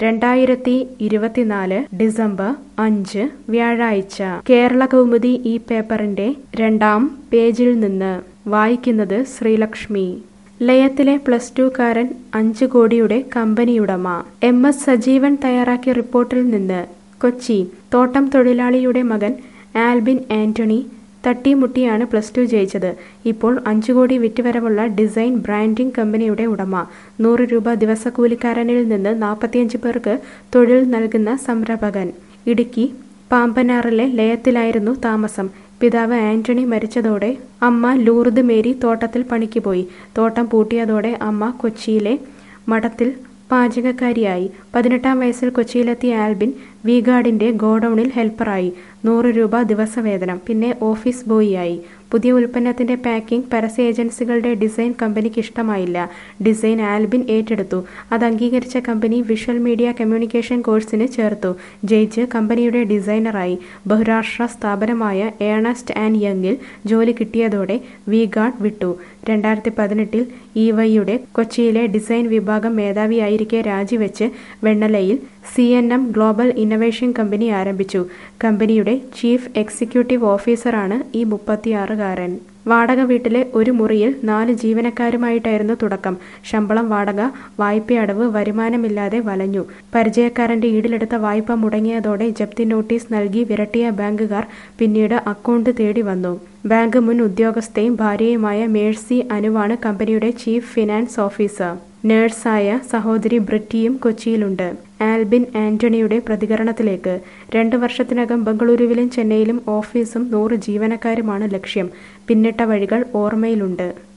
രണ്ടായിരത്തി ഇരുപത്തിനാല് ഡിസംബർ അഞ്ച് വ്യാഴാഴ്ച കേരള കൗമുദി ഈ പേപ്പറിന്റെ രണ്ടാം പേജിൽ നിന്ന് വായിക്കുന്നത് ശ്രീലക്ഷ്മി ലയത്തിലെ പ്ലസ് ടുക്കാരൻ അഞ്ച് കോടിയുടെ കമ്പനിയുടമ എം എസ് സജീവൻ തയ്യാറാക്കിയ റിപ്പോർട്ടിൽ നിന്ന് കൊച്ചി തോട്ടം തൊഴിലാളിയുടെ മകൻ ആൽബിൻ ആന്റണി തട്ടിമുട്ടിയാണ് പ്ലസ് ടു ജയിച്ചത് ഇപ്പോൾ അഞ്ചു കോടി വിറ്റുവരവുള്ള ഡിസൈൻ ബ്രാൻഡിംഗ് കമ്പനിയുടെ ഉടമ നൂറ് രൂപ ദിവസക്കൂലിക്കാരനിൽ നിന്ന് നാൽപ്പത്തിയഞ്ച് പേർക്ക് തൊഴിൽ നൽകുന്ന സംരംഭകൻ ഇടുക്കി പാമ്പനാറിലെ ലയത്തിലായിരുന്നു താമസം പിതാവ് ആന്റണി മരിച്ചതോടെ അമ്മ ലൂർദ് മേരി തോട്ടത്തിൽ പണിക്ക് പോയി തോട്ടം പൂട്ടിയതോടെ അമ്മ കൊച്ചിയിലെ മഠത്തിൽ പാചകക്കാരിയായി പതിനെട്ടാം വയസ്സിൽ കൊച്ചിയിലെത്തിയ ആൽബിൻ വിഗാർഡിന്റെ ഗോഡൌണിൽ ഹെൽപ്പറായി നൂറ് രൂപ ദിവസവേതനം പിന്നെ ഓഫീസ് ബോയിയായി പുതിയ ഉൽപ്പന്നത്തിന്റെ പാക്കിംഗ് പരസ്യ ഏജൻസികളുടെ ഡിസൈൻ കമ്പനിക്ക് ഇഷ്ടമായില്ല ഡിസൈൻ ആൽബിൻ ഏറ്റെടുത്തു അത് അംഗീകരിച്ച കമ്പനി വിഷ്വൽ മീഡിയ കമ്മ്യൂണിക്കേഷൻ കോഴ്സിന് ചേർത്തു ജയിച്ച് കമ്പനിയുടെ ഡിസൈനറായി ബഹുരാഷ്ട്ര സ്ഥാപനമായ ഏണസ്റ്റ് ആൻഡ് യങ്ങിൽ ജോലി കിട്ടിയതോടെ വി ഗാർഡ് വിട്ടു രണ്ടായിരത്തി പതിനെട്ടിൽ ഇ വൈയുടെ കൊച്ചിയിലെ ഡിസൈൻ വിഭാഗം മേധാവിയായിരിക്കെ രാജിവെച്ച് വെണ്ണലയിൽ C N M global innovation company ആരംഭിച്ചു കമ്പനിയുടെ ചീഫ് എക്സിക്യൂട്ടീവ് ഓഫീസറാണ് ഈ മുപ്പത്തിയാറുകാരൻ വാടക വീട്ടിലെ ഒരു മുറിയിൽ നാല് ജീവനക്കാരുമായിട്ടായിരുന്നു തുടക്കം ശമ്പളം വാടക വായ്പയടവ് വരുമാനമില്ലാതെ വലഞ്ഞു പരിചയക്കാരന്റെ ഈടിലെടുത്ത വായ്പ മുടങ്ങിയതോടെ ജപ്തി നോട്ടീസ് നൽകി വിരട്ടിയ ബാങ്കുകാർ പിന്നീട് അക്കൗണ്ട് തേടി വന്നു ബാങ്ക് മുൻ ഉദ്യോഗസ്ഥയും ഭാര്യയുമായ മേഴ്സി അനുവാണ് കമ്പനിയുടെ ചീഫ് ഫിനാൻസ് ഓഫീസർ നേഴ്സായ സഹോദരി ബ്രിറ്റിയും കൊച്ചിയിലുണ്ട് ആൽബിൻ ആന്റണിയുടെ പ്രതികരണത്തിലേക്ക് രണ്ട് വർഷത്തിനകം ബംഗളൂരുവിലും ചെന്നൈയിലും ഓഫീസും നൂറ് ജീവനക്കാരുമാണ് ലക്ഷ്യം പിന്നിട്ട വഴികൾ ഓർമ്മയിലുണ്ട്